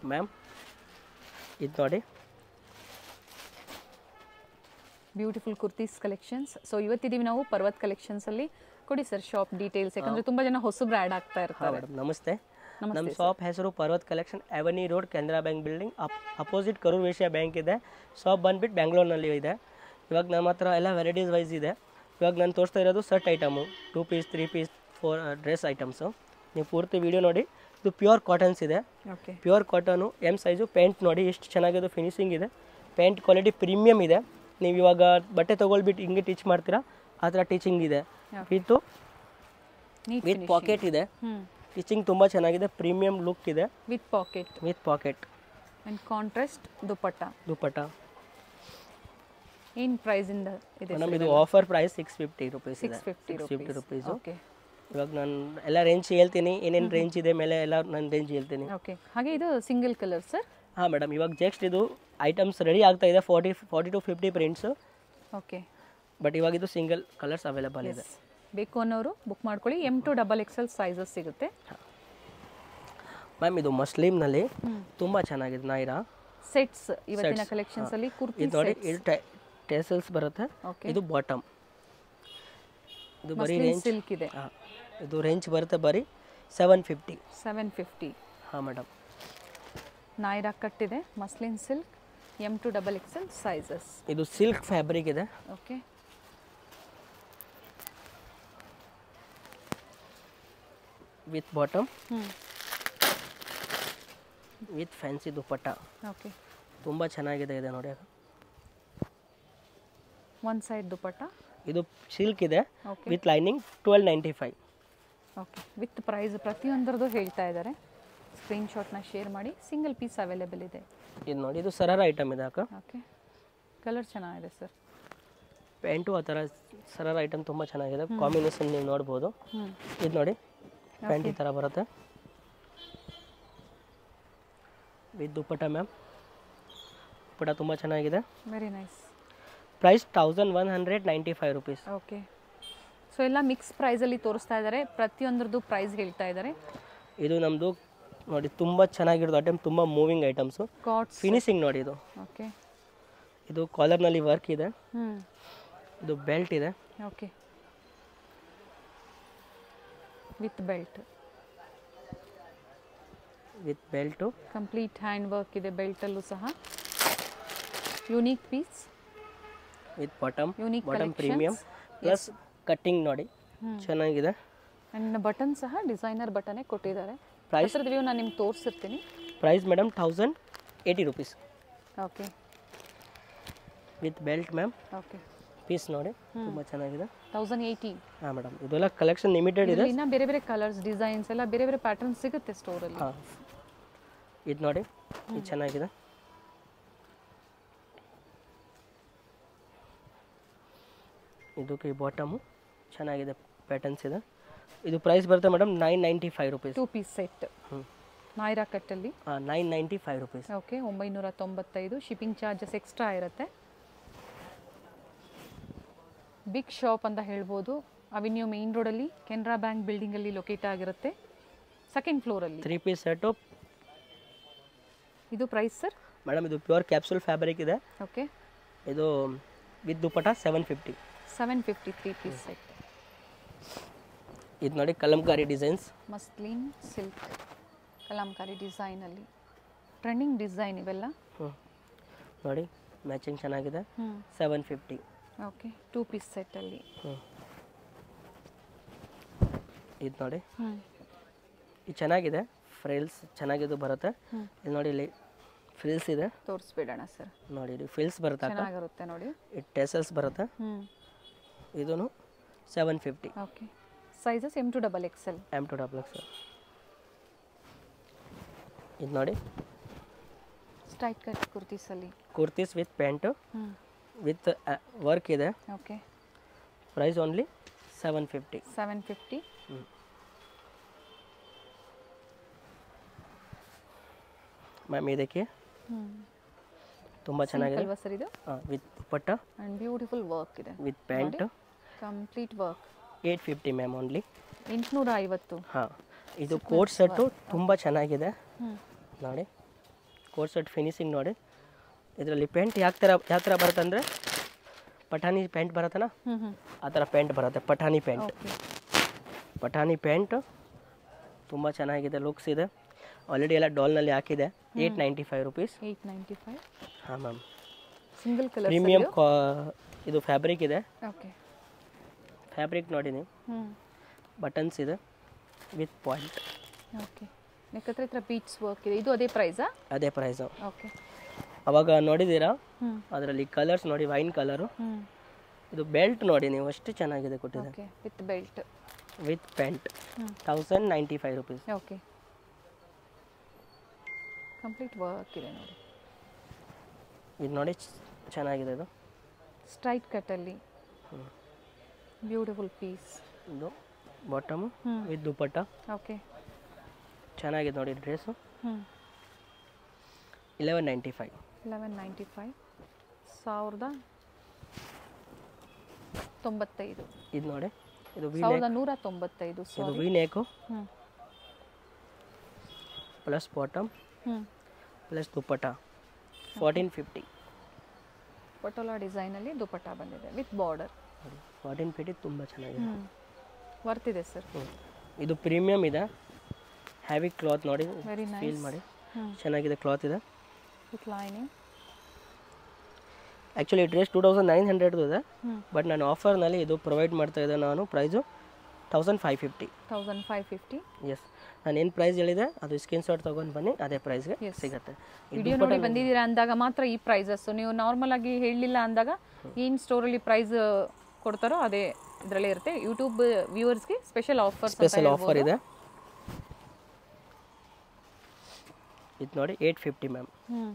Ma'am ಇದು ನೋಡಿ beautiful kurtis collections so ಇವತ್ತಿದ್ದೀವಿ ನಾವು ಪರ್ವತ್ ಕಲೆಕ್ಷನ್ಸ್ ಅಲ್ಲಿ ಕೊಡಿ ಸರ್ ಶಾಪ್ ಡೀಟೇಲ್ಸ್ ಯಾಕಂದ್ರೆ ತುಂಬಾ ಜನ ಹೊಸಬ್ರು ಆ್ಯಡ್ ಆಗ್ತಾ ಹಾಂ ಇರ್ತಾರೆ ಮೇಡಮ್ ನಮಸ್ತೆ ನಮಸ್ತೆ ನಮ್ಮ ಶಾಪ್ ಹೆಸರು Parvat collection Avani road Canara bank building up opposite Karur Vysya bank ಇದೆ ಶಾಪ್ ಬಂದ್ಬಿಟ್ಟು ಬ್ಯಾಂಗ್ಳೂರ್ನಲ್ಲಿ ಇದೆ ಇವಾಗ ನಮ್ಮ ಹತ್ರ ಎಲ್ಲ ವೆರೈಟೀಸ್ ವೈಸ್ ಇದೆ ಇವಾಗ ನಾನು ತೋರಿಸ್ತಾ ಇರೋದು shirt item two piece three piece four dress items ನೀವು ಪೂರ್ತಿ ವಿಡಿಯೋ ನೋಡಿ ಇದು ಪ್ಯೂರ್ ಕಾಟನ್ಸ್ ಇದೆ okay pure cotton M size pant ನೋಡಿ ಎಷ್ಟು ಚೆನ್ನಾಗಿದೆ ಫಿನಿಶಿಂಗ್ ಇದೆ ಪ್ಯಾಂಟ್ ಕ್ವಾಲಿಟಿ ಪ್ರೀಮಿಯಮ್ ಇದೆ ನೀವು ಇವಾಗ ಬಟ್ಟೆ ತೊಗೊಳ್ಬಿಟ್ಟು ಹಿಂಗೆ ಟೀಚ್ ಮಾಡ್ತೀರಾ ಆ ಥರ ಟೀಚಿಂಗ್ ಇದೆ ವಿತ್ತು ನೀಟ್ ವಿತ್ ಪಾಕೆಟ್ ಇದೆ ಹ್ಮ್ ಸ್ಟಿಚಿಂಗ್ ತುಂಬ ಚೆನ್ನಾಗಿದೆ ಪ್ರೀಮಿಯಂ ಲುಕ್ ಇದೆ with pocket with pocket and contrast dupatta dupatta ಏನ್ ಪ್ರೈಸ್ ಇಂದ ಇದೆ ಮೇಡಮ್ ಇದು offer price six fifty rupees ಇದೆ six fifty six fifty rupees okay ಇವಾಗ ನಾನು ಎಲ್ಲ ರೇಂಜ್ ಹೇಳ್ತೀನಿ ಏನೇನು ರೇಂಜ್ ಇದೆ ಮೇಲೆ ಎಲ್ಲ ನಾನು ರೇಂಜ್ ಹೇಳ್ತೀನಿ ಓಕೆ ಹಾಗೆ ಇದು ಸಿಂಗಲ್ ಕಲರ್ ಸರ್ ಹಾಂ ಮೇಡಮ್ ಇವಾಗ ಜಸ್ಟ್ ಇದು ಐಟಮ್ಸ್ ರೆಡಿ ಆಗ್ತಾ ಇದೆ forty forty to fifty prints okay but ಇವಾಗ ಇದು ಸಿಂಗಲ್ ಕಲರ್ಸ್ ಅವೈಲೇಬಲ್ ಇದೆ ಬೇಕು ಅನ್ನೋರು ಬುಕ್ ಮಾಡ್ಕೊಳ್ಳಿ M to double XL sizes ಸಿಗುತ್ತೆ ಮ್ಯಾಮ್ ಇದು ಮಸ್ಲಿಮ್ನಲ್ಲಿ ತುಂಬ ಚೆನ್ನಾಗಿದೆ ನಾಯಿರಾ ಸೆಟ್ಸ್ ಇವತ್ತಿನ ಕಲೆಕ್ಷನ್ಸ್ ಅಲ್ಲಿ ಕುರ್ತಿ ಇದು ನೋಡಿ ಇದು ಟೇಸಲ್ಸ್ ಬರುತ್ತೆ Okay. ಇದು ಬಾಟಮ್ ಇದು ಬರೀ ರೇಂಜ್ ಸಿಲ್ಕ್ ಇದೆ ಹಾಂ ಇದು ರೇಂಜ್ ಬರುತ್ತೆ ಬರೀ ಸೆವೆನ್ ಫಿಫ್ಟಿ ಸೆವೆನ್ ಫಿಫ್ಟಿ ಹಾಂ ಮೇಡಮ್ ನಾಯ್ರಾ ಕಟ್ ಇದೆ muslin silk M to double XL sizes ಇದು ಸಿಲ್ಕ್ ಫ್ಯಾಬ್ರಿಕ್ ಇದೆ okay with bottom hmm with fancy dupatta okay ತುಂಬ ಚೆನ್ನಾಗಿದೆ ಇದೆ ನೋಡಿ ಒನ್ ಸೈಡ್ ದುಪಟ್ಟ ಇದು ಸಿಲ್ಕ್ ಇದೆ okay with lining twelve ninety five okay with price ಪ್ರತಿಯೊಂದರದ್ದು ಹೇಳ್ತಾ ಇದ್ದಾರೆ ಸ್ಕ್ರೀನ್ಶಾಟ್ನ ಶೇರ್ ಮಾಡಿ ಸಿಂಗಲ್ ಪೀಸ್ ಅವೈಲೇಬಲ್ ಇದೆ ಇದು ನೋಡಿ ಇದು ಸರಾರ ಐಟಮ್ ಇದೆ ಅಕ್ಕ ಓಕೆ ಕಲರ್ ಚೆನ್ನಾಗಿದೆ ಸರ್ ಪ್ಯಾಂಟು ಆ ಥರ ಸರಾರ ಐಟಮ್ ತುಂಬ ಚೆನ್ನಾಗಿದೆ ಕಾಂಬಿನೇಷನ್ ನೀವು ನೋಡ್ಬೋದು ಹ್ಞೂ ಇದು ನೋಡಿ ಪ್ಯಾಂಟ್ ಈ ಥರ ಬರುತ್ತೆ ವಿತ್ ದುಪ್ಪಟ್ಟ ಮ್ಯಾಮ್ ದುಪ್ಪಟ್ಟ ತುಂಬ ಚೆನ್ನಾಗಿದೆ very nice price thousand one hundred ninety five rupees okay so ಎಲ್ಲ ಮಿಕ್ಸ್ ಪ್ರೈಸಲ್ಲಿ ತೋರಿಸ್ತಾ ಇದ್ದಾರೆ ಪ್ರತಿಯೊಂದರದ್ದು ಪ್ರೈಸ್ ಹೇಳ್ತಾ ಇದ್ದಾರೆ ಇದು ನಮ್ಮದು ನೋಡಿ ತುಂಬ ಚೆನ್ನಾಗಿರೋದು ಐಟಮ್ ತುಂಬ ಮೂವಿಂಗ್ ಐಟಮ್ಸು ಕಾಟ್ಸ್ ಫಿನಿಶಿಂಗ್ ನೋಡಿ ಇದು ಓಕೆ ಇದು ಕಾಲರ್ನಲ್ಲಿ ವರ್ಕ್ ಇದೆ ಹ್ಞೂ ಇದು ಬೆಲ್ಟ್ ಇದೆ okay with belt with belt complete hand work ಇದೆ ಬೆಲ್ಟಲ್ಲೂ ಸಹ unique piece with bottom unique bottom premium plus cutting ನೋಡಿ ಚೆನ್ನಾಗಿದೆ ಆ್ಯಂಡ್ ಬಟನ್ ಸಹ ಡಿಸೈನರ್ ಬಟನೇ ಕೊಟ್ಟಿದ್ದಾರೆ Price? ಪ್ರೈಸ್ ವ್ಯೂ ನಾನು ನಿಮ್ಗೆ ತೋರಿಸಿರ್ತೀನಿ price madam thousand eighty rupees okay with belt ma'am okay piece ನೋಡಿ ತುಂಬ ಚೆನ್ನಾಗಿದೆ ತೌಸಂಡ್ ಏಯ್ಟಿ ಹಾಂ ಮೇಡಮ್ ಇದೆಲ್ಲ ಕಲೆಕ್ಷನ್ ಲಿಮಿಟೆಡ್ ಇದೆ ಇದರಲ್ಲಿ ಇನ್ನ ಬೇರೆ ಬೇರೆ ಕಲರ್ಸ್ ಡಿಸೈನ್ಸ್ ಎಲ್ಲ ಬೇರೆ ಬೇರೆ ಪ್ಯಾಟರ್ನ್ ಸಿಗುತ್ತೆ ಸ್ಟೋರಲ್ಲಿ ಹಾಂ ಇದು ನೋಡಿ ಇದು ಚೆನ್ನಾಗಿದೆ ಇದಕ್ಕೆ ಬಾಟಮು ಚೆನ್ನಾಗಿದೆ ಪ್ಯಾಟರ್ನ್ಸ್ ಇದೆ ಇದು ಪ್ರೈಸ್ ಬರುತ್ತೆ madam nine ninety five rupees two piece set ಹ್ಞೂ ನಾಯ್ರಾ ಕಟ್ಟಲ್ಲಿ ಹಾಂ nine ninety five rupees okay ಒಂಬೈನೂರ ತೊಂಬತ್ತೈದು ಶಿಪ್ಪಿಂಗ್ ಚಾರ್ಜಸ್ ಎಕ್ಸ್ಟ್ರಾ ಇರುತ್ತೆ ಬಿಗ್ ಶಾಪ್ ಅಂತ ಹೇಳ್ಬೋದು ಅವಿನ್ಯೂ ಮೇನ್ ರೋಡಲ್ಲಿ ಕೆನರಾ ಬ್ಯಾಂಕ್ ಬಿಲ್ಡಿಂಗಲ್ಲಿ ಲೊಕೇಟ್ ಆಗಿರುತ್ತೆ ಸೆಕೆಂಡ್ ಫ್ಲೋರಲ್ಲಿ ತ್ರೀ ಪೀಸ್ ಸೆಟು ಇದು ಪ್ರೈಸ್ ಸರ್ ಮೇಡಮ್ ಇದು ಪ್ಯೂರ್ ಕ್ಯಾಪ್ಸೂಲ್ ಫ್ಯಾಬ್ರಿಕ್ ಇದೆ ಓಕೆ ಇದು with dupatta seven fifty seven fifty three piece set ಇದು ನೋಡಿ ಕಲಂಕಾರಿ ಡಿಸೈನ್ಸ್ ಮಸ್ಲಿನ್ ಸಿಲ್ಕ್ ಕಲಾಂಕಾರಿ ಡಿಸೈನಲ್ಲಿ ಟ್ರೆಂಡಿಂಗ್ ಡಿಸೈನ್ ಇವೆಲ್ಲ ಹ್ಞೂ ನೋಡಿ ಮ್ಯಾಚಿಂಗ್ ಚೆನ್ನಾಗಿದೆ ಹ್ಞೂ seven fifty okay two piece ಸೆಟ್ಟಲ್ಲಿ ಹ್ಞೂ ಇದು ನೋಡಿ ಹ್ಞೂ ಇದು ಚೆನ್ನಾಗಿದೆ ಫ್ರಿಲ್ಸ್ ಚೆನ್ನಾಗಿದ್ದು ಬರುತ್ತೆ ಹ್ಮ್. ಇದು ನೋಡಿ ಇಲ್ಲಿ ಫ್ರಿಲ್ಸ್ ಇದೆ ತೋರಿಸ್ಬಿಡೋಣ ಸರ್ ನೋಡಿ ಇದು ಫ್ರಿಲ್ಸ್ ಬರುತ್ತೆ ಅಕ್ಕ ಚೆನ್ನಾಗಿರುತ್ತೆ ನೋಡಿ ಇದು ಟೆಸಲ್ಸ್ ಬರುತ್ತೆ ಹ್ಞೂ ಇದೂ seven fifty okay sizes M to double XL M to double X ಇದು ನೋಡಿ ಸ್ಟ್ರೈಟ್ ಕಟ್ ಕುರ್ತೀಸಲ್ಲಿ ಕುರ್ತೀಸ್ ವಿತ್ ಪ್ಯಾಂಟು ಹ್ಞೂ ವಿತ್ ವರ್ಕ್ ಇದೆ okay price only seven fifty seven fifty ma'am ಇದಕ್ಕೆ ಹ್ಞೂ ತುಂಬ ಚೆನ್ನಾಗಿದೆ ಅಲ್ವಾ ಸರ್ ಇದು with dupatta and beautiful work ಇದೆ with pant complete work eight fifty ma'am only ಎಂಟುನೂರ ಐವತ್ತು ಹಾಂ ಇದು ಕೋಟ್ ಸೆಟ್ಟು ತುಂಬ ಚೆನ್ನಾಗಿದೆ ಹ್ಞೂ ನೋಡಿ ಕೋಟ್ ಸೆಟ್ ಫಿನಿಸಿಂಗ್ ನೋಡಿ ಇದರಲ್ಲಿ ಪೇಂಟ್ ಯಾವ ಥರ ಯಾವ ಥರ ಬರುತ್ತೆ ಅಂದರೆ ಪಠಾಣಿ ಪ್ಯಾಂಟ್ ಬರುತ್ತಲ್ಲ ಹ್ಞೂ ಹ್ಞೂ ಆ ಥರ ಪ್ಯಾಂಟ್ ಬರುತ್ತೆ Pathani pant okay Pathani pant ತುಂಬ ಚೆನ್ನಾಗಿದೆ ಲುಕ್ಸ್ ಇದೆ ಆಲ್ರೆಡಿ ಎಲ್ಲ ಡಾಲ್ನಲ್ಲಿ ಹಾಕಿದೆ eight ninety five rupees eight ninety five ಹಾಂ ಮ್ಯಾಮ್ ಸಿಂಗಲ್ ಕಲರ್ ಪ್ರೀಮಿಯಮ್ ಇದು ಫ್ಯಾಬ್ರಿಕ್ ಇದೆ ಓಕೆ ಫ್ಯಾಬ್ರಿಕ್ ನೋಡಿ ನೀವು ಹ್ಞೂ ಬಟನ್ಸ್ ಇದೆ ವಿತ್ ಪಾಯಿಂಟ್ ಓಕೆ ನೆಕ್ ಹತ್ರ ಈ ಥರ ಬೀಚ್ ವರ್ಕ್ ಇದೆ ಇದು ಅದೇ ಪ್ರೈಸಾ ಅದೇ ಪ್ರೈಸು ಓಕೆ ಅವಾಗ ನೋಡಿದ್ದೀರಾ ಹ್ಞೂ ಅದರಲ್ಲಿ ಕಲರ್ಸ್ ನೋಡಿ ವೈನ್ ಕಲರು ಹ್ಞೂ ಇದು ಬೆಲ್ಟ್ ನೋಡಿ ನೀವು ಅಷ್ಟು ಚೆನ್ನಾಗಿದೆ ಕೊಟ್ಟಿದೆ okay with belt with pant ಹ್ಞೂ thousand ninety five rupees okay complete work ಇದೆ ನೋಡಿ ಇದು ನೋಡಿ ಚ್- ಚೆನ್ನಾಗಿದೆ ಇದು ಸ್ಟ್ರೈಟ್ ಕಟ್ಟಲ್ಲಿ ಬ್ಯೂಟಿಫುಲ್ ಪೀಸ್ ಇದು bottom hmm. With dupatta okay ಚೆನ್ನಾಗಿದೆ ನೋಡಿ ಡ್ರೆಸ್ಸು ಹ್ಞೂ eleven ninety five eleven ninety five ಸಾವಿರದ ತೊಂಬತ್ತೈದು ಇದು ನೋಡಿ ಇದು ವಿ ಸಾವಿರದ ನೂರ ತೊಂಬತ್ತೈದು ಇದು ಸಾರಿ ವಿ ನೇಕು ಹ್ಞೂ ಪ್ಲಸ್ ಬಾಟಮ್ ಹ್ಞೂ plus dupatta fourteen fifty Patola ಡಿಸೈನಲ್ಲಿ ದುಪಟ್ಟ ಬಂದಿದೆ ವಿತ್ ಬಾರ್ಡರ್ ನೋಡಿ ಫೋರ್ಟೀನ್ ಫಿಫ್ಟಿ ತುಂಬ ಚೆನ್ನಾಗಿದೆ ಹ್ಞೂ ವರ್ತಿದೆ ಸರ್ ಹ್ಮ್. ಇದು ಪ್ರೀಮಿಯಮ್ ಇದೆ ಹ್ಯಾವಿ ಕ್ಲಾತ್ ನೋಡಿ ವೆರಿ ಫೀಲ್ ನೈಸ್ ಮಾಡಿ ಹ್ಞೂ ಚೆನ್ನಾಗಿದೆ ಕ್ಲಾತ್ ಇದೆ with lining actually dress two thousand nine hundred ಇದೆ ಹ್ಞೂ ಬಟ್ ನಾನು ಆಫರ್ನಲ್ಲಿ ಇದು ಪ್ರೊವೈಡ್ ಮಾಡ್ತಾ ಇದ್ದೆ ನಾನು price thousand five fifty thousand five fifty yes ನಾನು ಏನು ಪ್ರೈಸ್ ಹೇಳಿದೆ ಅದು ಸ್ಕ್ರೀನ್ ಶಾಟ್ ತೊಗೊಂಡು ಬನ್ನಿ ಅದೇ ಪ್ರೈಸ್ಗೆ Yes. ಸಿಗುತ್ತೆ ವಿಡಿಯೋ ನೋಡಿ ಬಂದಿದ್ದೀರಾ ಅಂದಾಗ ಮಾತ್ರ ಈ ಪ್ರೈಸಸ್ ನೀವು ನಾರ್ಮಲ್ ಆಗಿ ಹೇಳಲಿಲ್ಲ ಅಂದಾಗ ಏನು ಸ್ಟೋರಲ್ಲಿ ಪ್ರೈಸ್ ಕೊಡ್ತಾರೋ ಅದೇ ಇದರಲ್ಲೇ ಇರುತ್ತೆ ಯೂಟ್ಯೂಬ್ ವ್ಯೂವರ್ಸ್ಗೆ ಸ್ಪೆಷಲ್ ಆಫರ್ಸ್ ಸ್ಪೆಷಲ್ ಆಫರ್ ಇದೆ ಇದು ನೋಡಿ ಏಯ್ಟ್ ಫಿಫ್ಟಿ ಮ್ಯಾಮ್ ಹ್ಞೂ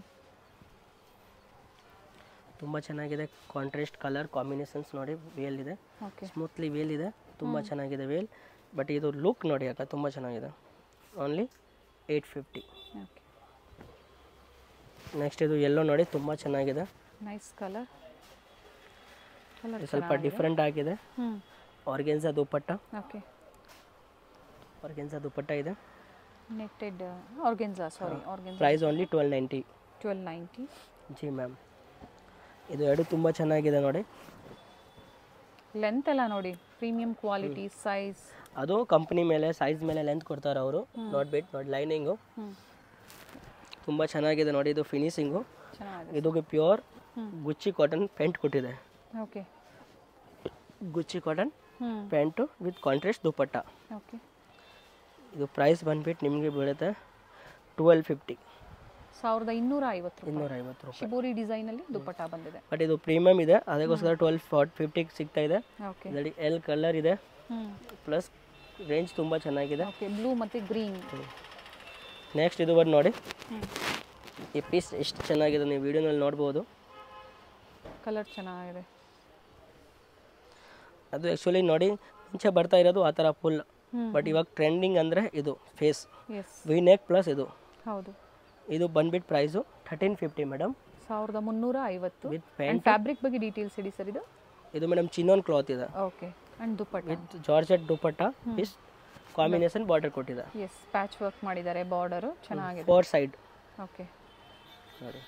ತುಂಬ ಚೆನ್ನಾಗಿದೆ ಕಾಂಟ್ರಾಸ್ಟ್ ಕಲರ್ ಕಾಂಬಿನೇಷನ್ಸ್ ನೋಡಿ ವೇಲ್ ಇದೆ ಓಕೆ ಸ್ಮೂತ್ಲಿ ವೇಲ್ ಇದೆ ತುಂಬ ಚೆನ್ನಾಗಿದೆ ವೇಲ್ ಬಟ್ ಇದು ಲುಕ್ ನೋಡಿ ಅಕ್ಕ ತುಂಬ ಚೆನ್ನಾಗಿದೆ only eight fifty okay next ಇದು ಎಲ್ಲೋ ನೋಡಿ ತುಂಬ ಚೆನ್ನಾಗಿದೆ ನೈಸ್ ಕಲರ್ ಕಲರ್ ಇದು ಸ್ವಲ್ಪ ಡಿಫ್ರೆಂಟ್ ಆಗಿದೆ ಹ್ಞೂ organza dupatta okay organza dupatta ಇದೆ netted organza sari organza price only twelve ninety twelve ninety ji ma'am ಇದು ಎರಡು ತುಂಬ ಚೆನ್ನಾಗಿದೆ ನೋಡಿ ಲೆಂತ್ ಎಲ್ಲ ನೋಡಿ ಪ್ರೀಮಿಯಂ ಕ್ವಾಲಿಟಿ ಸೈಜ್ ಅದು ಕಂಪ್ನಿ ಮೇಲೆ ಸೈಜ್ ಮೇಲೆ ಲೆಂತ್ ಕೊಡ್ತಾರೆ ಅವರು ನೋಡ್ಬಿಟ್ಟು ನೋಡಿ ಲೈನಿಂಗು ಹ್ಞೂ ತುಂಬ ಚೆನ್ನಾಗಿದೆ ನೋಡಿ ಇದು ಫಿನಿಶಿಂಗು ಚೆನ್ನಾಗಿದೆ ಇದಕ್ಕೆ pure hmm. Gucci cotton pant ಕೊಟ್ಟಿದೆ ಓಕೆ ಗುಚ್ಚಿ ಕಾಟನ್ ಹ್ಞೂ pant with contrast dupatta okay ಇದು ಪ್ರೈಸ್ ಬಂದ್ಬಿಟ್ಟು ನಿಮಗೆ ಬೀಳುತ್ತೆ ಟ್ವೆಲ್ ಫಿಫ್ಟಿ ಸಾವಿರದ ಇನ್ನೂರ ಐವತ್ತು ರೂಪಾಯಿ ಇನ್ನೂರೈವತ್ತು ರೂಪಾಯಿ ಶಿಬೋರಿ ಡಿಸೈನಲ್ಲಿ ದುಪಟ್ಟ ಬಂದಿದೆ ಬಟ್ ಇದು ಪ್ರೀಮಿಯಮ್ ಇದೆ ಅದಕ್ಕೋಸ್ಕರ ಟ್ವೆಲ್ ಫಾರ್ಟ್ ಫಿಫ್ಟಿಗೆ ಸಿಗ್ತಾ ಇದೆ ಓಕೆ ಇದರಲ್ಲಿ ಎಲ್ ಕಲರ್ ಇದೆ ಹ್ಞೂ ಪ್ಲಸ್ ರೇಂಜ್ ತುಂಬ ಚೆನ್ನಾಗಿದೆ ಓಕೆ ಬ್ಲೂ ಮತ್ತು ಗ್ರೀನ್ ನೆಕ್ಸ್ಟ್ ಇದು ಬಂದು ನೋಡಿ ಹ್ಞೂ ಈ ಪೀಸ್ ಎಷ್ಟು ಚೆನ್ನಾಗಿದೆ ನೀವು ವಿಡಿಯೋನಲ್ಲಿ ನೋಡ್ಬೋದು ಕಲರ್ ಚೆನ್ನಾಗಿದೆ ಅದು ಆ್ಯಕ್ಚುಲಿ ನೋಡಿ ಮುಂಚೆ ಬರ್ತಾ ಇರೋದು ಆ ಥರ ಫುಲ್ ಹ್ಞೂ ಬಟ್ ಇವಾಗ ಟ್ರೆಂಡಿಂಗ್ ಅಂದರೆ ಇದು face yes V neck plus ಇದು ಹೌದು ಇದು ಬಂದ್ಬಿಟ್ಟು ಪ್ರೈಸು ಥರ್ಟೀನ್ ಫಿಫ್ಟಿ ಮೇಡಮ್ ಸಾವಿರದ ಮುನ್ನೂರ ಐವತ್ತು ವಿತ್ ಆ್ಯಂಡ್ ಪ್ಯಾಂಟ್ ಫ್ಯಾಬ್ರಿಕ್ ಬಗ್ಗೆ ಡೀಟೇಲ್ಸ್ ಇಡಿ ಸರ್ ಇದು ಇದು ಮೇಡಮ್ ಚಿನ್ನೋನ್ ಕ್ಲಾತ್ ಇದೆ okay and dupatta with georgette dupatta is combination border ಕೊಟ್ಟಿದೆ ಎಸ್ ಪ್ಯಾಚ್ ವರ್ಕ್ ಮಾಡಿದ್ದಾರೆ ಬಾರ್ಡರು ಚೆನ್ನಾಗಿದೆ ಫೋರ್ ಸೈಡ್ ಓಕೆ ನೋಡಿ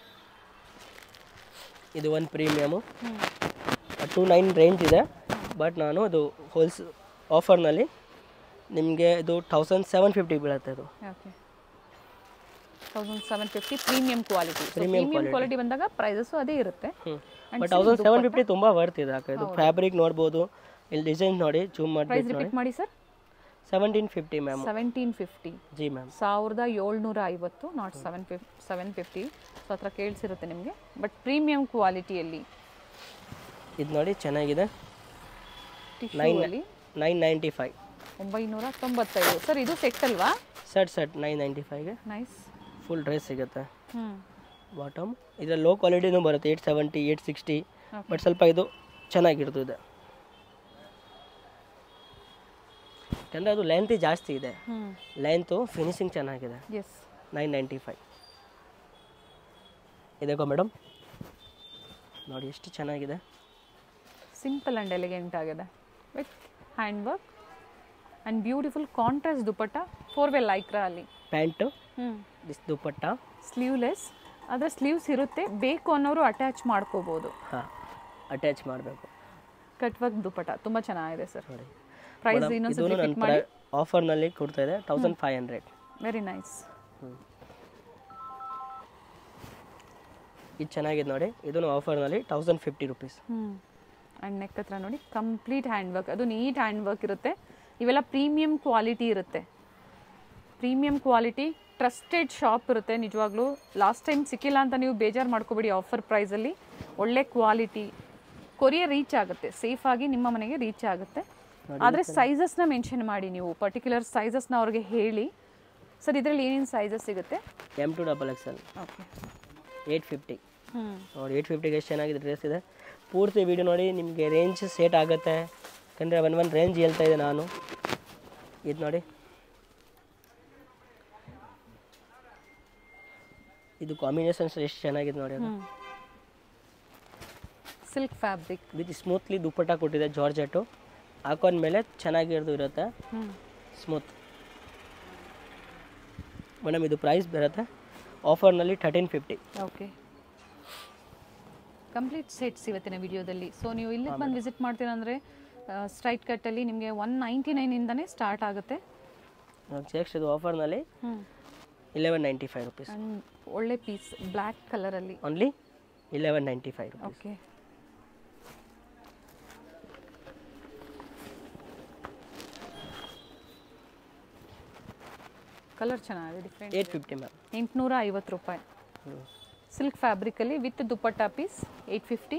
ಇದು ಒಂದು ಪ್ರೀಮಿಯಮು ಹ್ಞೂ ಟು ನೈನ್ ರೇಂಜ್ ಇದೆ ಬಟ್ ನಾನು ಇದು ಹೋಲ್ಸ್ ಆಫರ್ನಲ್ಲಿ ನಿಮಗೆ ಇದು ತೌಸಂಡ್ ಸೆವೆನ್ ಫಿಫ್ಟಿ ಬೀಳುತ್ತೆ ಇದು okay thousand seven fifty premium quality Premium premium quality ಬಂದಾಗ ಪ್ರೈಸಸ್ಸು ಅದೇ ಇರುತ್ತೆ ಹ್ಞೂ And but see thousand seven fifty ತುಂಬ ವರ್ತ್ ಇದೆ ಅಕ್ಕ ಇದು ಫ್ಯಾಬ್ರಿಕ್ ನೋಡ್ಬೋದು ಇಲ್ಲಿ ಡಿಸೈನ್ ನೋಡಿ ಜೂಮ್ ಪ್ರೈಸ್ ಮಾಡಿಬಿಟ್ಟು ನೋಡಿ ರಿಪೀಟ್ ಮಾಡಿ sir seventeen fifty ma'am seventeen fifty ji ma'am ಸಾವಿರದ ಏಳ್ನೂರ ಐವತ್ತು not seven fif seven fifty so ಹತ್ರ ಕೇಳಿಸಿರುತ್ತೆ ನಿಮಗೆ ಬಟ್ ಪ್ರೀಮಿಯಂ ಕ್ವಾಲಿಟಿಯಲ್ಲಿ ಇದು ನೋಡಿ ಚೆನ್ನಾಗಿದೆ ಟಿಶ್ಯೂಯಲ್ಲಿ ನೈನ್ ನೈಂಟಿ ಫೈವ್ ಒಂಬೈನೂರ ತೊಂಬತ್ತೈದು ಸರ್ ಇದು ಸೆಟ್ ಅಲ್ವಾ ಸೆಟ್ ಸೆಟ್ ನೈನ್ ನೈಂಟಿ ಫೈವ್ಗೆ ನೈಸ್ ಫುಲ್ ಡ್ರೆಸ್ ಸಿಗುತ್ತೆ ಹ್ಞೂ ಬಾಟಮ್ ಇದರಲ್ಲಿ ಲೋ ಕ್ವಾಲಿಟಿನೂ ಬರುತ್ತೆ eight seventy eight sixty Okay. But ಸ್ವಲ್ಪ ಇದು ಚೆನ್ನಾಗಿರ್ತದೆ ಯಾಕಂದರೆ ಅದು ಲೆಂತ್ ಜಾಸ್ತಿ ಇದೆ ಹ್ಞೂ ಲೆಂತು ಫಿನಿಶಿಂಗ್ ಚೆನ್ನಾಗಿದೆ ಎಸ್ ನೈನ್ ನೈಂಟಿ ಫೈವ್ ಇದಕ್ಕೋ ಮೇಡಮ್ ನೋಡಿ ಎಷ್ಟು ಚೆನ್ನಾಗಿದೆ ಸಿಂಪಲ್ ಆ್ಯಂಡ್ ಎಲಿಗೆಂಟ್ ಆಗಿದೆ with hand work and beautiful contrast dupatta four way Lycra ಅಲ್ಲಿ ಪ್ಯಾಂಟು ಹ್ಞೂ ದಿಸ್ ದುಪ್ಪಟ್ಟ ಸ್ಲೀವ್ಲೆಸ್ ಅದರ ಸ್ಲೀವ್ಸ್ ಇರುತ್ತೆ ಬೇಕು ಅನ್ನೋರು ಅಟ್ಯಾಚ್ ಮಾಡ್ಕೋಬೋದು ಹಾಂ ಅಟ್ಯಾಚ್ ಮಾಡಬೇಕು ಕಟ್ ವರ್ಕ್ ದುಪ್ಪಟ ತುಂಬ ಚೆನ್ನಾಗಿದೆ ಸರ್ ನೋಡಿ ಪ್ರೈಸ್ ಇದೂ ಇನ್ನೊಂದ್ಸತಿ ನನ್ನ ಪಿಕ್ ಮಾಡಿ ಆಫರ್ನಲ್ಲಿ ಕೊಡ್ತಾ ಇದೆ thousand five hundred very nice ಇದು ಚೆನ್ನಾಗಿದೆ ನೋಡಿ ಇದನ್ನು ಆಫರ್ನಲ್ಲಿ ತೌಸಂಡ್ ಫಿಫ್ಟಿ ರುಪೀಸ್ ಹ್ಞೂ ಆ್ಯಂಡ್ ನೆಕ್ ಹತ್ರ ನೋಡಿ ಕಂಪ್ಲೀಟ್ ಹ್ಯಾಂಡ್ ವರ್ಕ್ ಅದು ನೀಟ್ ಹ್ಯಾಂಡ್ ವರ್ಕ್ ಇರುತ್ತೆ ಇವೆಲ್ಲ ಪ್ರೀಮಿಯಂ ಕ್ವಾಲಿಟಿ ಇರುತ್ತೆ ಪ್ರೀಮಿಯಂ ಕ್ವಾಲಿಟಿ ಟ್ರಸ್ಟೆಡ್ ಶಾಪ್ ಇರುತ್ತೆ ನಿಜವಾಗ್ಲೂ ಲಾಸ್ಟ್ ಟೈಮ್ ಸಿಕ್ಕಿಲ್ಲ ಅಂತ ನೀವು ಬೇಜಾರು ಮಾಡ್ಕೋಬೇಡಿ ಆಫರ್ ಪ್ರೈಸಲ್ಲಿ ಒಳ್ಳೆ ಕ್ವಾಲಿಟಿ ಕೊರಿಯರ್ ರೀಚ್ ಆಗುತ್ತೆ ಸೇಫಾಗಿ ನಿಮ್ಮ ಮನೆಗೆ ರೀಚ್ ಆಗುತ್ತೆ ಆದರೆ ಸೈಜಸ್ನ ಮೆನ್ಷನ್ ಮಾಡಿ ನೀವು ಪರ್ಟಿಕ್ಯುಲರ್ ಸೈಜಸ್ನ ಅವ್ರಿಗೆ ಹೇಳಿ ಸರ್ ಇದರಲ್ಲಿ ಏನೇನು ಸೈಜಸ್ ಸಿಗುತ್ತೆ M to double X L okay eight fifty ಹ್ಞೂ ನೋಡಿ ಏಯ್ಟ್ ಫಿಫ್ಟಿಗೆ ಎಷ್ಟು ಚೆನ್ನಾಗಿದೆ ಡ್ರೆಸ್ ಇದೆ ಪೂರ್ತಿ ವಿಡಿಯೋ ನೋಡಿ ನಿಮಗೆ ರೇಂಜ್ ಸೆಟ್ ಆಗುತ್ತೆ ಯಾಕಂದರೆ ಒನ್ ಒನ್ ರೇಂಜ್ ಹೇಳ್ತಾ ಇದ್ದೆ ನಾನು ಇದು ನೋಡಿ ಇದು ಕಾಂಬಿನೇಷನ್ಸ್ ಎಷ್ಟು ಚೆನ್ನಾಗಿದೆ ನೋಡಿ ಅದು silk fabric with smoothly dupatta ಕೊಟ್ಟಿದೆ ಜಾರ್ಜೆಟ್ಟು ಹಾಕೊಂಡ್ಮೇಲೆ ಚೆನ್ನಾಗಿರೋದು ಇರುತ್ತೆ ಹ್ಞೂ ಸ್ಮೂತ್ ಮೇಡಮ್ ಇದು ಪ್ರೈಸ್ ಬರುತ್ತೆ ಆಫರ್ನಲ್ಲಿ thirteen fifty okay complete sets ಇವತ್ತಿನ ವಿಡಿಯೋದಲ್ಲಿ ಸೊ ನೀವು ಇಲ್ಲಿಗೆ ಬಂದು ವಿಸಿಟ್ ಮಾಡ್ತೀರಾ ಅಂದರೆ ಸ್ಟ್ರೈಟ್ ಕಟ್ಟಲ್ಲಿ ನಿಮಗೆ ಒನ್ ನೈಂಟಿ ನೈನಿಂದನೇ ಸ್ಟಾರ್ಟ್ ಆಗುತ್ತೆ ನೆಕ್ಸ್ಟ್ ಇದು ಆಫರ್ನಲ್ಲಿ ಹ್ಞೂ eleven ninety five rupees and ಒಳ್ಳೆ ಪೀಸ್ ಬ್ಲ್ಯಾಕ್ ಕಲರಲ್ಲಿ only eleven ninety five rupees okay colour ಚೆನ್ನಾಗಿದೆ ಡಿಫ್ರೆಂಟ್ ಏಯ್ಟ್ ಫಿಫ್ಟಿ ಮ್ಯಾಮ್ ಎಂಟುನೂರ ಐವತ್ತು ರೂಪಾಯಿ ಸಿಲ್ಕ್ ಫ್ಯಾಬ್ರಿಕಲ್ಲಿ with dupatta piece eight fifty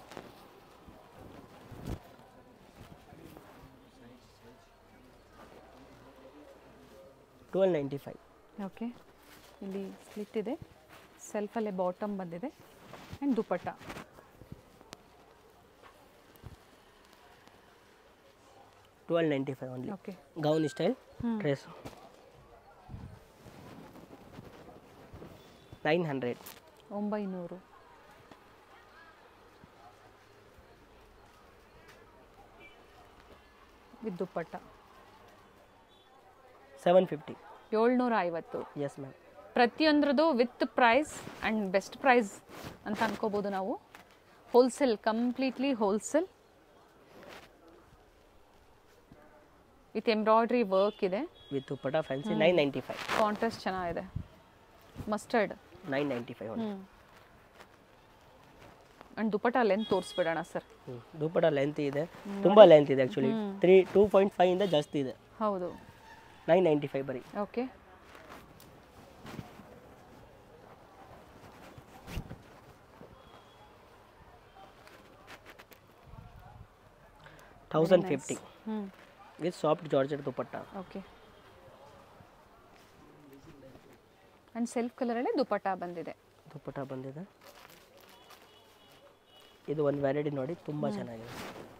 twelve ninety five okay ಇಲ್ಲಿ ಸ್ಲಿಟ್ ಇದೆ ಸೆಲ್ಫಲ್ಲೇ ಬಾಟಮ್ ಬಂದಿದೆ and dupatta twelve ninety five only okay gown style ಹ್ಞೂ ಡ್ರೆಸ್ ನೈನ್ ಹಂಡ್ರೆಡ್ ಒಂಬೈನೂರು ವಿತ್ ದುಪ್ಪಟ್ಟ ಸೆವೆನ್ ಫಿಫ್ಟಿ ಏಳ್ನೂರ ಐವತ್ತು ಎಸ್ ಮ್ಯಾಮ್ ಪ್ರತಿಯೊಂದ್ರದ್ದು with price and best price ಅಂತ ಅನ್ಕೋಬೋದು ನಾವು wholesale completely wholesale with embroidery work ಇದೆ with dupatta fancy nine ninety five contrast ಚೆನ್ನಾಗಿದೆ ಮಸ್ಟರ್ಡ್ ನೈನ್ ನೈಂಟಿ ಫೈವ್ ಹ್ಞೂ ಆ್ಯಂಡ್ ದುಪ್ಪಟ್ಟ ಲೆಂತ್ ತೋರಿಸ್ಬಿಡೋಣ ಸರ್ ದುಪ್ಪಟ ಲೆಂತ್ ಇದೆ ತುಂಬ ಲೆಂತ್ ಇದೆ actually three two point five ಇಂದ ಜಾಸ್ತಿ ಇದೆ ಹೌದು ನೈನ್ ನೈಂಟಿ ಫೈವ್ ಬರೀ ಓಕೆ ತೌಸಂಡ್ ಫಿಫ್ಟಿ ಹ್ಞೂ with soft georgette dupatta okay and self ಕಲರಲ್ಲೇ dupatta ಬಂದಿದೆ ದುಪ್ಪಟ್ಟ ಬಂದಿದೆ ಇದು ಒಂದು ವೆರೈಟಿ ನೋಡಿ ತುಂಬ ಚೆನ್ನಾಗಿದೆ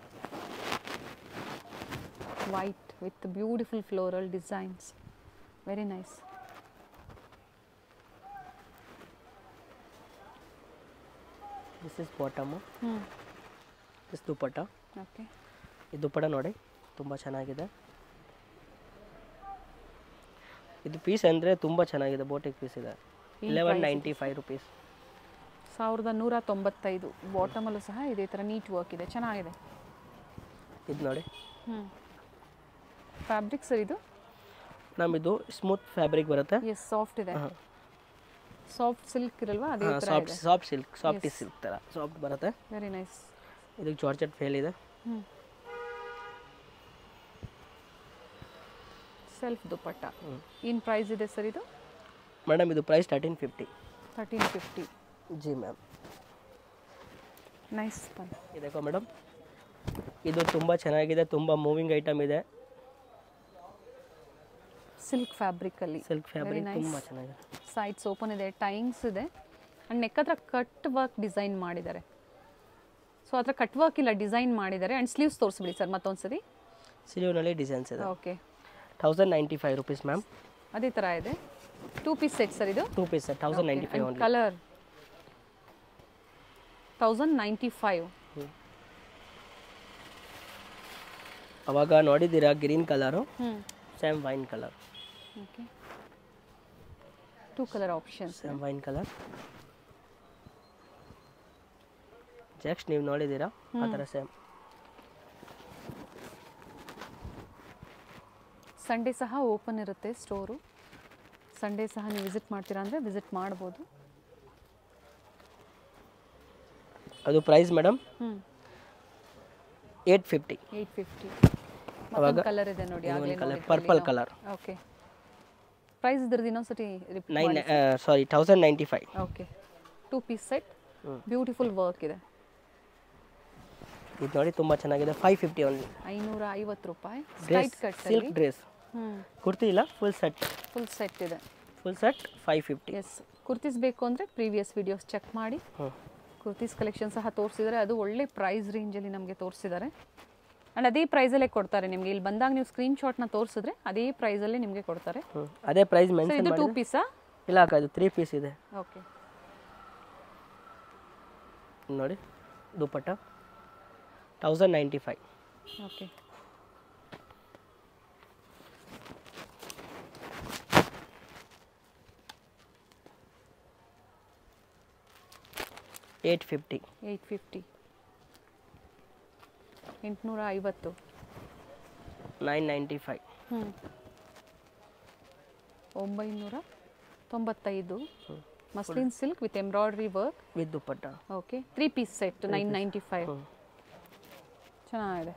white with beautiful floral designs very nice this is bottom ಹ್ಞೂ ದಿಸ್ ದುಪ್ಪಟ್ಟ ಓಕೆ ಈ ದುಪ್ಪಟ ನೋಡಿ ತುಂಬ ಚೆನ್ನಾಗಿದೆ ಇದು ಪೀಸ್ ಅಂದರೆ ತುಂಬ ಚೆನ್ನಾಗಿದೆ ಬೋಟಿಕ್ ಪೀಸ್ ಇದೆ ಇಲೆವೆನ್ ನೈಂಟಿ ಫೈವ್ ರುಪೀಸ್ ಸಾವಿರದ ನೂರ ತೊಂಬತ್ತೈದು ಬಾಟಮಲ್ಲೂ ಸಹ ಇದೇ ಥರ ನೀಟ್ ವರ್ಕ್ ಇದೆ ಚೆನ್ನಾಗಿದೆ ಇದು ನೋಡಿ ಹ್ಞೂ ಫ್ಯಾಬ್ರಿಕ್ ಸರ್ ಇದು ನಮ್ಮಿದು ಸ್ಮೂತ್ ಫ್ಯಾಬ್ರಿಕ್ ಬರುತ್ತೆ ಎಸ್ ಸಾಫ್ಟ್ ಇದೆ ಹಾಂ ಸಾಫ್ಟ್ ಸಿಲ್ಕ್ ಇರಲ್ವಾ ಅದೇ ಥರ ಸಾಫ್ಟ್ ಇದೆ ಸಾಫ್ಟ್ ಸಿಲ್ಕ್ ಸಾಫ್ಟ್ ಸಿಲ್ಕ್ ಥರ ಸಾಫ್ಟ್ ಬರುತ್ತೆ ವೆರಿ ನೈಸ್ ಇದಕ್ಕೆ ಜಾರ್ಜೆಟ್ ಫೇಲ್ ಇದೆ ಹ್ಞೂ ಸೆಲ್ಫ್ ದುಪ್ಪಟ್ಟ ಏನು ಪ್ರೈಸ್ ಇದೆ ಸರ್ ಇದು ಮೇಡಮ್ ಇದು price thirteen fifty thirteen fifty ji ma'am nice ಪನ್ ಇದಕ್ಕೋ ಮೇಡಮ್ ಇದು ತುಂಬ ಚೆನ್ನಾಗಿದೆ ತುಂಬ ಮೂವಿಂಗ್ ಐಟಮ್ ಇದೆ ಸಿಲ್ಕ್ ಫ್ಯಾಬ್ರಿಕಲ್ಲಿ ಸಿಲ್ಕ್ ಫ್ಯಾಬ್ರಿಕ್ nice. ತುಂಬ ಚೆನ್ನಾಗಿದೆ ಸೈಡ್ಸ್ ಓಪನ್ ಇದೆ ಟೈಮ್ಸ್ ಇದೆ ಆ್ಯಂಡ್ ನೆಕ್ ಹತ್ರ ಕಟ್ ವರ್ಕ್ ಡಿಸೈನ್ ಮಾಡಿದ್ದಾರೆ ಸೊ ಹತ್ರ ಕಟ್ ವರ್ಕ್ ಇಲ್ಲ ಡಿಸೈನ್ ಮಾಡಿದ್ದಾರೆ ಆ್ಯಂಡ್ ಸ್ಲೀವ್ಸ್ ತೋರಿಸ್ಬಿಡಿ ಸರ್ ಮತ್ತೊಂದ್ಸತಿ ಸಿಲಿವ್ನಲ್ಲಿ ಡಿಸೈನ್ಸ್ ಇದೆ okay thousand ninety five rupees ma'am ಅದೇ ಥರ ಇದೆ ಟೂ ಪೀಸ್ ಸೆಟ್ ಸರ್ ಇದು two piece thousand ninety five only colour thousand ninety five ಅವಾಗ ನೋಡಿದ್ದೀರಾ ಗ್ರೀನ್ ಕಲರು ಹ್ಞೂ same wine colour okay two colour options same wine colour just ನೀವು ನೋಡಿದ್ದೀರಾ ಆ ಥರ ಸೇಮ್ ಸಂಡೇ ಸಹ ಓಪನ್ ಇರುತ್ತೆ ಸ್ಟೋರು ಸಂಡೇ ಸಹ ನೀವು ವಿಸಿಟ್ ಮಾಡ್ತೀರಾ ಅಂದರೆ ವಿಸಿಟ್ ಮಾಡ್ಬೋದು ಅದು ಪ್ರೈಸ್ ಮೇಡಮ್ ಹ್ಞೂ ಏಯ್ಟ್ ಫಿಫ್ಟಿ ಏಯ್ಟ್ ಫಿಫ್ಟಿ ಅವಾಗ ಕಲರ್ ಇದೆ ನೋಡಿ ಆಗಲೇ colour purple colour okay price ಇದ್ರದ್ದು ಇನ್ನೊಂದ್ಸತಿ nine sorry thousand ninety five okay two piece set beautiful work ಇದೆ ಇದು ನೋಡಿ ತುಂಬ ಚೆನ್ನಾಗಿದೆ ಫೈವ್ ಫಿಫ್ಟಿ ಓನ್ಲಿ ಐನೂರ ಐವತ್ತು ರೂಪಾಯಿ dress straight cut silk dress ಹ್ಞೂ ಕುರ್ತಿ ಇಲ್ಲ ಫುಲ್ ಸೆಟ್ ಫುಲ್ ಸೆಟ್ ಇದೆ full set five fifty yes kurtis ಬೇಕು ಅಂದರೆ ಪ್ರೀವಿಯಸ್ ವಿಡಿಯೋಸ್ ಚೆಕ್ ಮಾಡಿ ಹ್ಞೂ ಕುರ್ತೀಸ್ ಕಲೆಕ್ಷನ್ ಸಹ ತೋರಿಸಿದ್ದಾರೆ ಅದು ಒಳ್ಳೆ ಪ್ರೈಸ್ ರೇಂಜಲ್ಲಿ ನಮಗೆ ತೋರಿಸಿದ್ದಾರೆ ಆ್ಯಂಡ್ ಅದೇ ಪ್ರೈಸಲ್ಲೇ ಕೊಡ್ತಾರೆ ನಿಮಗೆ ಇಲ್ಲಿ ಬಂದಾಗ ನೀವು ಸ್ಕ್ರೀನ್ ಶಾಟ್ನ ತೋರಿಸಿದ್ರೆ ಅದೇ ಪ್ರೈಸಲ್ಲೇ ನಿಮಗೆ ಕೊಡ್ತಾರೆ ಹ್ಞೂ ಅದೇ ಪ್ರೈಸ್ ಸೊ ಮೆನ್ಷನ್ ಇದು ಟೂ ಮಾಡಿ ಪೀಸಾ ಇಲ್ಲ ಅಕ್ಕ ಇದು ತ್ರೀ ಪೀಸ್ ಇದೆ ಓಕೆ ನೋಡಿ dupatta thousand ninety five okay eight fifty eight fifty ಎಂಟುನೂರ ಐವತ್ತು ನೈನ್ ನೈಂಟಿ ಫೈವ್ ಹ್ಞೂ ಒಂಬೈನೂರ ತೊಂಬತ್ತೈದು muslin silk with embroidery work with dupatta okay three piece set nine ninety five ಹ್ಞೂ ಚೆನ್ನಾಗಿದೆ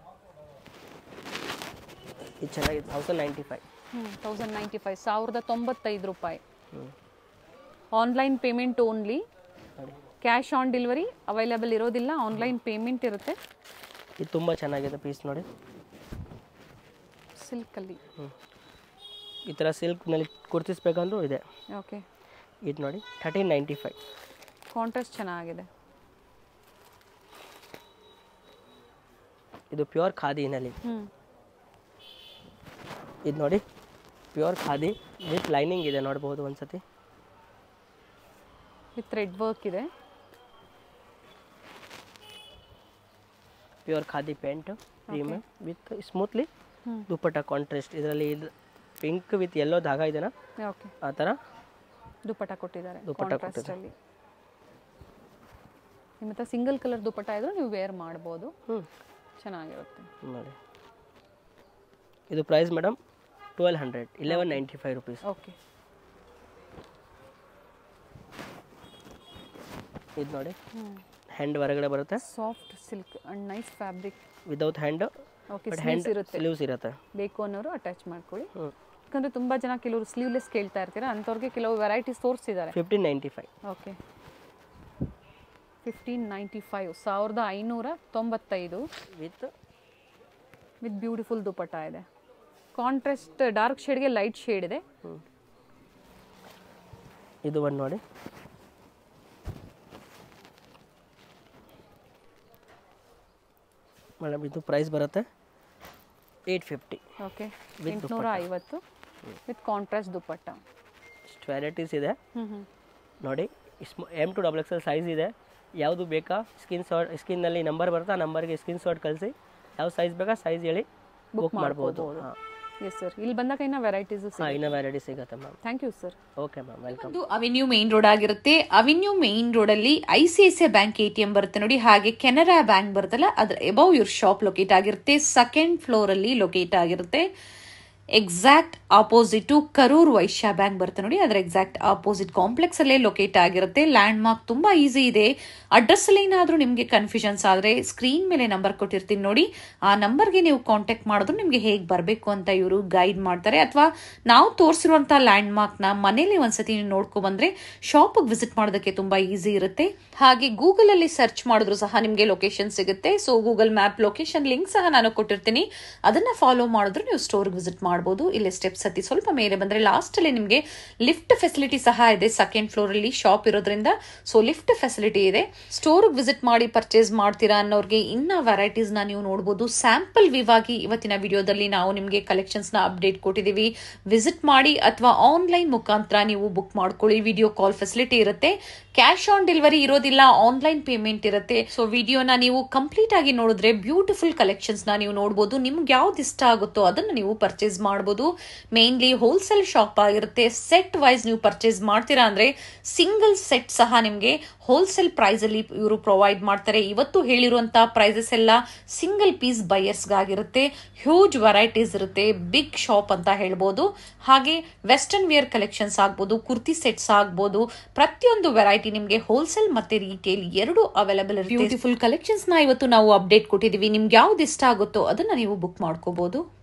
ಇದು ಚೆನ್ನಾಗಿದೆ ತೌಸಂಡ್ ನೈಂಟಿ ಫೈವ್ ಹ್ಞೂ ತೌಸಂಡ್ ನೈಂಟಿ ಫೈವ್ ಸಾವಿರದ ತೊಂಬತ್ತೈದು ರೂಪಾಯಿ ಹ್ಞೂ ಆನ್ಲೈನ್ ಪೇಮೆಂಟ್ ಓನ್ಲಿ ನೋಡಿ ಕ್ಯಾಶ್ ಆನ್ ಡೆಲಿವರಿ ಅವೈಲೇಬಲ್ ಇರೋದಿಲ್ಲ ಆನ್ಲೈನ್ ಪೇಮೆಂಟ್ ಇರುತ್ತೆ ಇದು ತುಂಬ ಚೆನ್ನಾಗಿದೆ ಪೀಸ್ ನೋಡಿ ಸಿಲ್ಕಲ್ಲಿ ಹ್ಞೂ ಈ ಥರ ಸಿಲ್ಕ್ನಲ್ಲಿ ಕುರ್ತಿಸ್ಬೇಕಂದ್ರೂ ಇದೆ ಓಕೆ ಇದು ನೋಡಿ ಥರ್ಟೀನ್ ನೈಂಟಿ ಫೈವ್ ಕಾಂಟ್ರಾಸ್ಟ್ ಚೆನ್ನಾಗಿದೆ ಇದು ಪ್ಯೂರ್ ಖಾದಿನಲ್ಲಿ ಹ್ಞೂ ಇದು ನೋಡಿ ಪ್ಯೂರ್ ಖಾದಿ ವಿತ್ ಲೈನಿಂಗ್ ಇದೆ ನೋಡ್ಬೋದು ಒಂದ್ಸತಿ ವಿತ್ ರೆಡ್ ವರ್ಕ್ ಇದೆ pure khadi pant premium with smoothly ಹ್ಞೂ ದುಪ್ಪಟ್ಟ ಕಾಂಟ್ರಾಸ್ಟ್ ಇದರಲ್ಲಿ ಇದು ಪಿಂಕ್ ವಿತ್ ಎಲ್ಲೋ ಧಾಗ ಇದೆನಾ ಓಕೆ ಆ ಥರ ದುಪ್ಪಟ್ಟ ಕೊಟ್ಟಿದ್ದಾರೆ ದುಪ್ಪಟ್ಟ ಕಾಂಟ್ರಾಸ್ಟ್ ಅಲ್ಲಿ ನಿಮ್ಮ ಹತ್ರ ಸಿಂಗಲ್ ಕಲರ್ ದುಪ್ಪಟ್ಟ ಇದ್ರೂ ನೀವು ವೇರ್ ಮಾಡ್ಬೋದು ಹ್ಞೂ ಚೆನ್ನಾಗಿರುತ್ತೆ ನೋಡಿ ಇದು price madam twelve hundred eleven ninety five rupees okay ಇದು ನೋಡಿ ಹ್ಞೂ ಹ್ಯಾಂಡ್ ಹೊರಗಡೆ ಬರುತ್ತೆ soft silk and nice fabric without hand okay but hand sleeves ಇರುತ್ತೆ ಸ್ಲೀವ್ಸ್ ಇರುತ್ತೆ ಬೇಕು ಅನ್ನೋರು ಅಟ್ಯಾಚ್ ಮಾಡ್ಕೊಳ್ಳಿ ಹ್ಞೂ ಯಾಕಂದ್ರೆ ತುಂಬ ಜನ ಕೆಲವರು ಸ್ಲೀವ್ಲೆಸ್ ಕೇಳ್ತಾ ಇರ್ತೀರಾ ಅಂಥವ್ರಿಗೆ ಕೆಲವು ವೆರೈಟೀಸ್ ತೋರಿಸಿದ್ದಾರೆ fifteen ninety five okay fifteen ninety five ಸಾವಿರದ ಐನೂರ ತೊಂಬತ್ತೈದು ವಿತ್ ವಿತ್ ಬ್ಯೂಟಿಫುಲ್ ದುಪ್ಪಟ್ಟ ಇದೆ ಕಾಂಟ್ರಾಸ್ಟ್ ಡಾರ್ಕ್ ಶೇಡ್ಗೆ ಲೈಟ್ ಶೇಡ್ ಇದೆ ಇದು ಒಂದು ನೋಡಿ ಮೇಡಮ್ ಇದು ಪ್ರೈಸ್ ಬರುತ್ತೆ ಏಯ್ಟ್ ಫಿಫ್ಟಿ ಓಕೆ With ಎಂಟುನೂರ ಐವತ್ತು ವಿತ್ ಕಾಂಟ್ರಾಸ್ಟ್ ದುಪ್ಪಟ್ಟ ಇಷ್ಟು ವೆರೈಟೀಸ್ ಇದೆ ಹ್ಞೂ ಹ್ಞೂ ನೋಡಿ small M to double X L size ಇದೆ ಯಾವುದು ಬೇಕಾ ಸ್ಕಿನ್ ಶಾಟ್ ಸ್ಕಿನ್ನಲ್ಲಿ ನಂಬರ್ ಬರುತ್ತೆ ಆ ನಂಬರ್ಗೆ ಸ್ಕಿನ್ ಶಾಟ್ ಕಳಿಸಿ ಯಾವ ಸೈಜ್ ಬೇಕಾ ಸೈಜ್ ಹೇಳಿ ಬುಕ್ ಮಾಡ್ಬೋದು ಹಾಂ ಎಸ್ ಸರ್ ಇಲ್ಲಿ ಬಂದಾಗ ಇನ್ನು ವೆರೈಟೀಸು ಹಾಂ ಇನ್ನೂ ವೆರೈಟಿ ಸಿಗುತ್ತೆ ma'am thank you sir okay ma'am welcome ಒಂದು ಅವೆನ್ಯೂ ಮೇನ್ ರೋಡ್ ಆಗಿರುತ್ತೆ ಅವೆನ್ಯೂ ಮೇನ್ ರೋಡ್ ಅಲ್ಲಿ I C I C bank A T M ಬರುತ್ತೆ ನೋಡಿ ಹಾಗೆ ಕೆನರಾ ಬ್ಯಾಂಕ್ ಬರುತ್ತಲ್ಲ ಅದ್ರ ಎಬವ್ ಯುವರ್ ಶಾಪ್ ಲೊಕೇಟ್ ಆಗಿರುತ್ತೆ ಸೆಕೆಂಡ್ ಫ್ಲೋರ್ ಅಲ್ಲಿ ಲೊಕೇಟ್ ಆಗಿರುತ್ತೆ exact opposite Karur Vysya bank ಬರುತ್ತೆ ನೋಡಿ ಅದರ ಎಕ್ಸಾಕ್ಟ್ ಆಪೋಸಿಟ್ ಕಾಂಪ್ಲೆಕ್ಸ್ ಅಲ್ಲೇ ಲೊಕೇಟ್ ಆಗಿರುತ್ತೆ ಲ್ಯಾಂಡ್ ಮಾರ್ಕ್ ತುಂಬಾ ಈಸಿ ಇದೆ ಅಡ್ರೆಸ್ ಅಲ್ಲಿ ಏನಾದ್ರೂ ನಿಮಗೆ ಕನ್ಫ್ಯೂಷನ್ಸ್ ಆದ್ರೆ ಸ್ಕ್ರೀನ್ ಮೇಲೆ ನಂಬರ್ ಕೊಟ್ಟಿರ್ತೀನಿ ನೋಡಿ ಆ ನಂಬರ್ಗೆ ನೀವು ಕಾಂಟ್ಯಾಕ್ಟ್ ಮಾಡಿದ್ರು ನಿಮಗೆ ಹೇಗೆ ಬರಬೇಕು ಅಂತ ಇವರು ಗೈಡ್ ಮಾಡ್ತಾರೆ ಅಥವಾ ನಾವು ತೋರಿಸಿರುವಂತಹ ಲ್ಯಾಂಡ್ ಮಾರ್ಕ್ ನ ಮನೇಲಿ ಒಂದ್ಸತಿ ನೀವು ನೋಡ್ಕೊ ಬಂದ್ರೆ ಶಾಪ್ ವಿಸಿಟ್ ಮಾಡೋದಕ್ಕೆ ತುಂಬಾ ಈಸಿ ಇರುತ್ತೆ ಹಾಗೆ ಗೂಗಲ್ ಅಲ್ಲಿ ಸರ್ಚ್ ಮಾಡಿದ್ರು ಸಹ ನಿಮಗೆ ಲೊಕೇಶನ್ ಸಿಗುತ್ತೆ so Google map location link ಸಹ ನಾನು ಕೊಟ್ಟಿರ್ತೀನಿ ಅದನ್ನ ಫಾಲೋ ಮಾಡಿದ್ರು ನೀವು ಸ್ಟೋರ್ ವಿಸಿಟ್ ಮಾಡಬಹುದು ಇಲ್ಲಿ ಸ್ಟೆಪ್ಸ್ ಹತ್ತಿ ಸ್ವಲ್ಪ ಮೇಲೆ ಬಂದ್ರೆ ಲಾಸ್ಟ್ ಅಲ್ಲಿ ನಿಮಗೆ ಲಿಫ್ಟ್ ಫೆಸಿಲಿಟಿ ಸಹ ಇದೆ ಸೆಕೆಂಡ್ ಫ್ಲೋರ್ ಅಲ್ಲಿ ಶಾಪ್ ಇರೋದ್ರಿಂದ ಸೊ ಲಿಫ್ಟ್ ಫೆಸಿಲಿಟಿ ಇದೆ ಸ್ಟೋರ್ ವಿಸಿಟ್ ಮಾಡಿ ಪರ್ಚೇಸ್ ಮಾಡ್ತೀರಾ ಅನ್ನೋರ್ಗೆ ಇನ್ನ ವೆರೈಟೀಸ್ ನ ನೀವು ನೋಡಬಹುದು ಸ್ಯಾಂಪಲ್ ವಿವಾಗಿ ಇವತ್ತಿನ ವಿಡಿಯೋದಲ್ಲಿ ನಾವು ನಿಮಗೆ ಕಲೆಕ್ಷನ್ಸ್ ನ ಅಪ್ಡೇಟ್ ಕೊಟ್ಟಿದೀವಿ ವಿಸಿಟ್ ಮಾಡಿ ಅಥವಾ ಆನ್ಲೈನ್ ಮುಖಾಂತರ ನೀವು ಬುಕ್ ಮಾಡ್ಕೊಳ್ಳಿ ವಿಡಿಯೋ ಕಾಲ್ ಫೆಸಿಲಿಟಿ ಇರುತ್ತೆ ಕ್ಯಾಶ್ ಆನ್ ಡೆಲಿವರಿ ಇರೋದಿಲ್ಲ ಆನ್ಲೈನ್ ಪೇಮೆಂಟ್ ಇರುತ್ತೆ ಸೊ ವಿಡಿಯೋನ ನೀವು ಕಂಪ್ಲೀಟ್ ಆಗಿ ನೋಡಿದ್ರೆ ಬ್ಯೂಟಿಫುಲ್ ಕಲೆಕ್ಷನ್ಸ್ ನ ನೀವು ನೋಡಬಹುದು ನಿಮ್ಗೆ ಯಾವ್ದು ಇಷ್ಟ ಆಗುತ್ತೋ ಅದನ್ನ ನೀವು ಪರ್ಚೇಸ್ ಮಾಡಬಹುದು ಮೇನ್ಲಿ ಹೋಲ್ಸೇಲ್ ಶಾಪ್ ಆಗಿರುತ್ತೆ ಸೆಟ್ ವೈಸ್ ನೀವು ಪರ್ಚೇಸ್ ಮಾಡ್ತೀರಾ ಅಂದ್ರೆ ಸಿಂಗಲ್ ಸೆಟ್ ಸಹ ನಿಮಗೆ ಹೋಲ್ಸೇಲ್ ಪ್ರೈಸ್ ಅಲ್ಲಿ ಇವರು ಪ್ರೊವೈಡ್ ಮಾಡ್ತಾರೆ ಇವತ್ತು ಹೇಳಿರುವಂತಹ ಪ್ರೈಸಸ್ ಎಲ್ಲ ಸಿಂಗಲ್ ಪೀಸ್ ಬೈಯರ್ಸ್ಗಾಗಿರುತ್ತೆ ಹ್ಯೂಜ್ ವೆರೈಟೀಸ್ ಇರುತ್ತೆ ಬಿಗ್ ಶಾಪ್ ಅಂತ ಹೇಳ್ಬೋದು ಹಾಗೆ ವೆಸ್ಟರ್ನ್ ವೇರ್ ಕಲೆಕ್ಷನ್ಸ್ ಆಗ್ಬೋದು ಕುರ್ತಿ ಸೆಟ್ಸ್ ಆಗ್ಬೋದು ಪ್ರತಿಯೊಂದು ವೆರೈಟಿ ನಿಮಗೆ ಹೋಲ್ಸೇಲ್ ಮತ್ತೆ ರಿಟೇಲ್ ಎರಡು ಅವೈಲೇಬಲ್ ಇರುತ್ತೆ ಬ್ಯೂಟಿಫುಲ್ ಕಲೆಕ್ಷನ್ಸ್ ನ ಇವತ್ತು ನಾವು ಅಪ್ಡೇಟ್ ಕೊಟ್ಟಿದೀವಿ ನಿಮ್ಗೆ ಯಾವ್ದು ಇಷ್ಟ ಆಗುತ್ತೋ ಅದನ್ನ ನೀವು ಬುಕ್ ಮಾಡ್ಕೋಬಹುದು